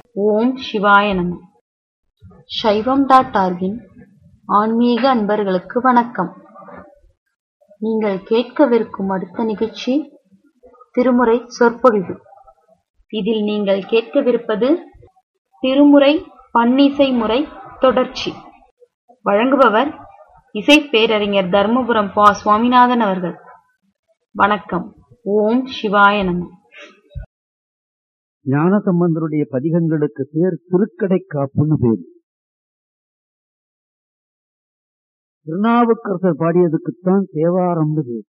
ஓம் சிவாய நம சைவம் டாட் ஆர்கின் ஆன்மீக அன்பர்களுக்கு வணக்கம் நீங்கள் கேட்கவிருக்கும் அடுத்த நிகழ்ச்சி திருமுறை சொற்பொழிவு இதில் நீங்கள் கேட்கவிருப்பது திருமுறை பன்னிசை முறை தொடர்ச்சி வழங்குபவர் இசை பேரறிஞர் தர்மபுரம் பா சுவாமிநாதன் அவர்கள் வணக்கம் ஓம் சிவாய நம ஞானசம்பந்தருடைய பதிகங்களுக்கு பேர் திருக்கடை காப்புன்னு பேர் திருநாவுக்கரசர் பாடியதுக்குத்தான் தேவாரம்னு பேர்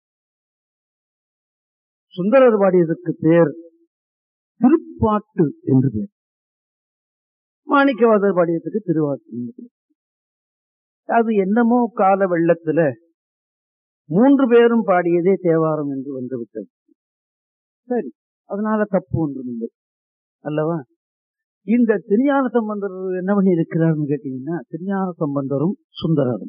சுந்தரர் பாடியதுக்கு பேர் திருப்பாட்டு என்று பேர் மாணிக்கவாதர் பாடியதுக்கு திருவாட்டு என்று பேர் அது என்னமோ கால வெள்ளத்துல மூன்று பேரும் பாடியதே தேவாரம் என்று வந்துவிட்டது சரி அதனால தப்பு ஒன்றும் இல்லை அல்லவா இந்த திருஞான சம்பந்தர் என்ன பண்ணி இருக்கிறார்னு கேட்டீங்கன்னா திருஞான சம்பந்தரும் சுந்தரரும்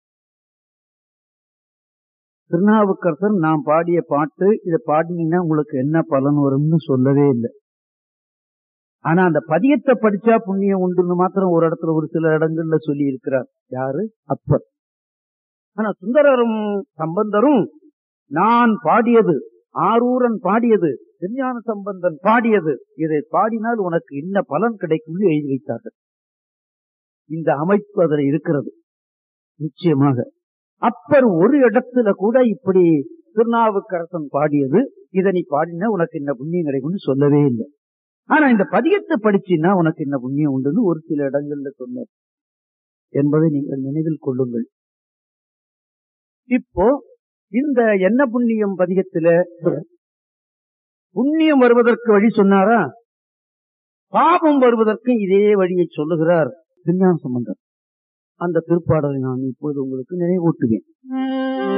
திருநாவுக்கரசர் நான் பாடிய பாட்டு இதை பாடினீங்கன்னா உங்களுக்கு என்ன பலன் வரும்னு சொல்லவே இல்லை ஆனா அந்த பதியத்தை படிச்சா புண்ணியம் உண்டுன்னு மாத்திரம் ஒரு இடத்துல ஒரு சில இடங்கள்ல சொல்லி இருக்கிறார் யாரு அப்பர் ஆனா சுந்தரரும் சம்பந்தரும் நான் பாடியது ஆரூரன் பாடியது திருஞான சம்பந்தன் பாடியது இதை பாடினால் உனக்கு என்ன பலன் கிடைக்கும்னு எழுதி வைத்தார்கள் இந்த அமைப்பு அதில் இருக்கிறது நிச்சயமாக அப்பர் ஒரு இடத்துல கூட இப்படி திருநாவுக்கரசன் பாடியது இதை நீ பாடினா உனக்கு என்ன புண்ணியம் கிடைக்கும்னு சொல்லவே இல்லை ஆனா இந்த பதியத்தை படிச்சின்னா உனக்கு என்ன புண்ணியம் உண்டுன்னு ஒரு சில இடங்கள்ல சொன்னார் என்பதை நீங்கள் நினைவில் கொள்ளுங்கள் இப்போ இந்த என்ன புண்ணியம் பதிகத்துல புண்ணியம் வருவதற்கு வழி சொன்னாரா பாபம் வருவதற்கு இதே வழியை சொல்லுகிறார் திருஞான சம்பந்தர் அந்த திருப்பாடலை நான் இப்பொழுது உங்களுக்கு நினைவூட்டுவேன்